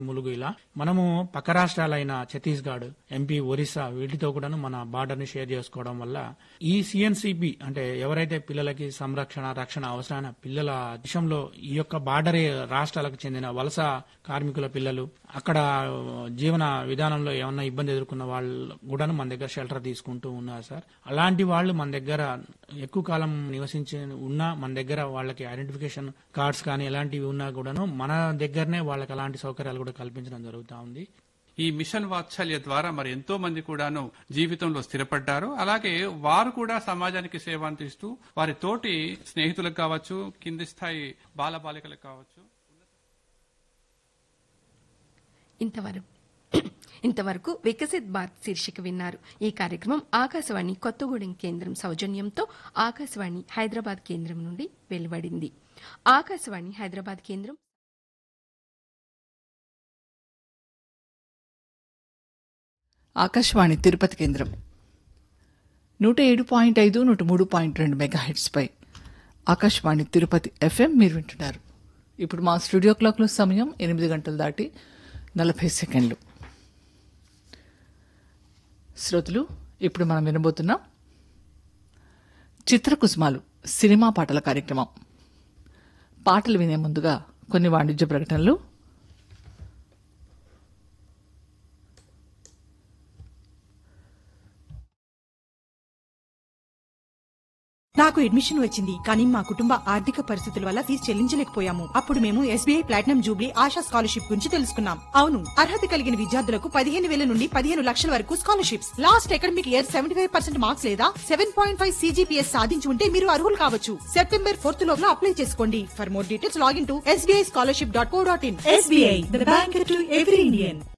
ములుగు ఇలా మనము పక్క రాష్ట్రాలైన ఛత్తీస్గఢ్ ఎంపీ ఒరిస్సా వీటితో కూడాను మన బార్డర్ ని షేర్ చేసుకోవడం వల్ల ఈ సిఎన్సిబి అంటే ఎవరైతే పిల్లలకి సంరక్షణ రక్షణ అవసరమైన పిల్లల విషయంలో ఈ యొక్క బార్డర్ రాష్ట్రాలకు చెందిన వలస కార్మికుల పిల్లలు అక్కడ జీవన విధానంలో ఏమన్నా ఇబ్బంది ఎదుర్కొన్న వాళ్ళు కూడాను మన దగ్గర షెల్టర్ తీసుకుంటూ ఉన్నారు సార్ అలాంటి వాళ్ళు మన దగ్గర ఎక్కువ కాలం నివసించి ఉన్నా మన దగ్గర వాళ్ళకి ఐడెంటిఫికేషన్ కార్డ్స్ కానీ ఎలాంటివి ఉన్నా కూడాను మన దగ్గరనే వాళ్ళకి అలాంటి సౌకర్యాలు కూడా కల్పించడం జరుగుతూ ఉంది ఈ మిషన్ వాత్సల్య ద్వారా మరి ఎంతో మంది కూడాను జీవితంలో స్థిరపడ్డారు అలాగే వారు కూడా సమాజానికి సేవ అందిస్తూ వారి తోటి స్నేహితులకు కావచ్చు కింది స్థాయి బాలబాలికలకు కావచ్చు ఇంతవరకు ఇంతవరకు వికసిత్ భారత్ శీర్షిక విన్నారు ఈ కార్యక్రమం ఆకాశవాణి కొత్తగూడెం కేంద్రం సౌజన్యంతో ఆకాశవాణి హైదరాబాద్ కేంద్రం నుండి వెలువడింది ఆకాశవాణి హైదరాబాద్ కేంద్రం ఆకాశవాణి తిరుపతి కేంద్రం నూట ఏడు పాయింట్ ఐదు నూట మూడు పాయింట్ రెండు మెగా పై ఆకాశవాణి తిరుపతి ఎఫ్ఎం మీరు వింటున్నారు ఇప్పుడు మా స్టూడియో క్లాక్లో సమయం ఎనిమిది గంటలు దాటి నలభై సెకండ్లు శ్రోతలు ఇప్పుడు మనం వినబోతున్నాం చిత్రకుసుమాలు సినిమా పాటల కార్యక్రమం పాటలు వినే ముందుగా కొన్ని వాణిజ్య ప్రకటనలు నాకు అడ్మిషన్ వచ్చింది కానీ మా కుటుంబ ఆర్థిక పరిస్థితుల వల్ల ఫీజు చెల్లించలేకపోయాము అప్పుడు మేము SBI platinum jubilee Asha scholarship గురించి తెలుసుకున్నాం అవును అర్హత కలిగిన విద్యార్థులకు పదిహేను వేల నుండి పదిహేను లక్షల వరకు scholarships last academic year seventy five percent marks లేదా సెవెన్ పాయింట్ ఫైవ్ సీజీపీఎస్ సాధించి ఉంటే మీరు అర్హులు కావచ్చు సెప్టెంబర్ ఫోర్త్ లోపల అప్లై చేసుకోండి for more details login to SBI scholarship dot co dot in SBI the bank to every Indian